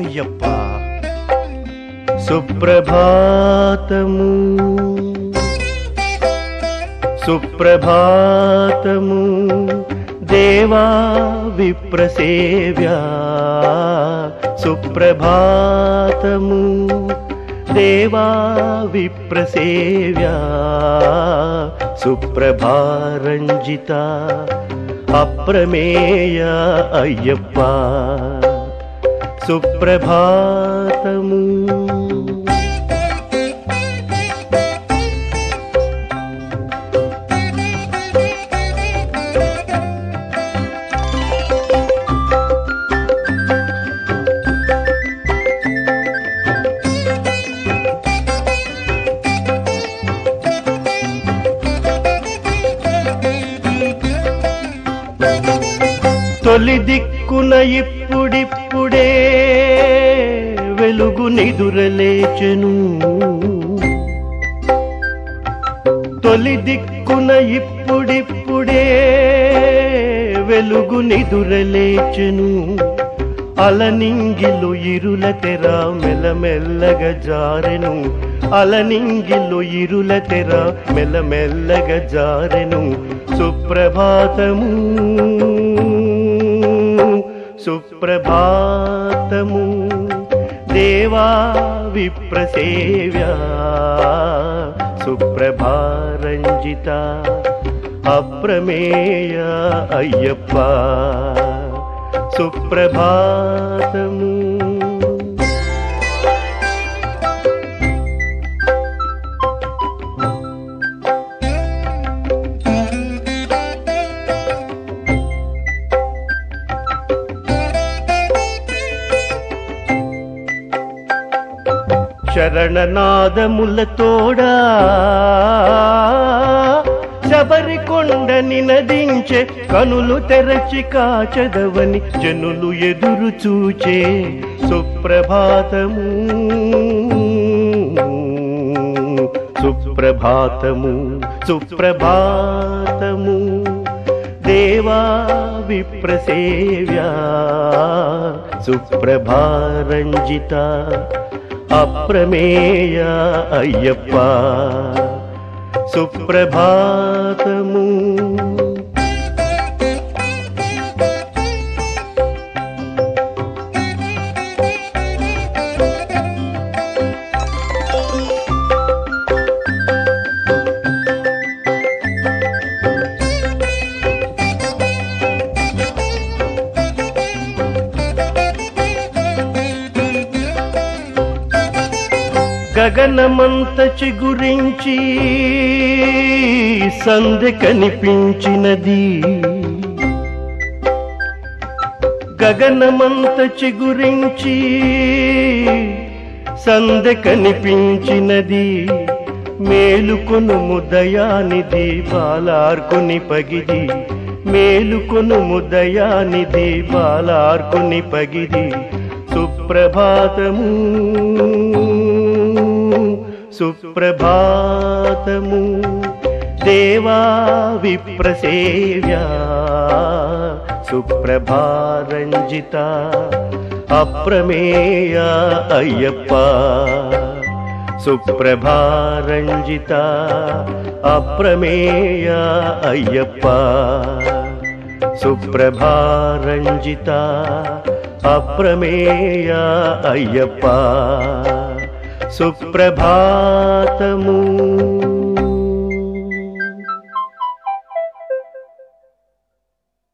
అయ్యప్ప సుప్రభాతము సుప్రభాతము దేవా విప్రసేవ్యా సుప్రభాతము దేవా విప్రసేవ్యా సుప్రభారంజిత అప్రమేయ అయ్యప్ప సుప్రభాతము తొలి దిక్కున ఇప్పుడిప్పుడే వెలుగు నిదురలేచెను తొలి దిక్కున ఇప్పుడిప్పుడే వెలుగు నిదురలేచెను అలనింగిలు ఇరుల తెర మెల్లమెల్లగా జారెను అలనింగిలు ఇరుల తెర మెల్లమెల్లగా జారెను సుప్రభాతము సుప్రభాతము దేవా విప్రసేవ్యా సుప్రభారంజిత అప్రమేయ అయ్యప్ప సుప్రభాతము శరణనాదములతోడా శబరికొండ నినదించే కనులు తెరచి కాచదవని జనులు ఎదురు చూచే సుప్రభాతము సుప్రభాతము సుప్రభాతము దేవా విప్రసేవ్యా సుప్రభారంజిత అప్రమేయ అయ్యప్ప సుప్రభాతము గగనమంత చిగురించి సందె కనిపించినది గగనమంత చిగురించి సందె కనిపించినది మేలుకొను ముదయానిది బాలార్కుని పగిది మేలుకొను ముదయానిది బాలార్కుని పగిది సుప్రభాతము సుప్రభాతము దేవా విప్రసేవ్యా సుప్రభారంజిత అప్రమేయ అయ్యప్ప సుప్రభారంజిత అప్రమేయ అయ్యప్ప సుప్రభారంజిత అప్రమేయ అయ్యప్ప సుప్రభాతము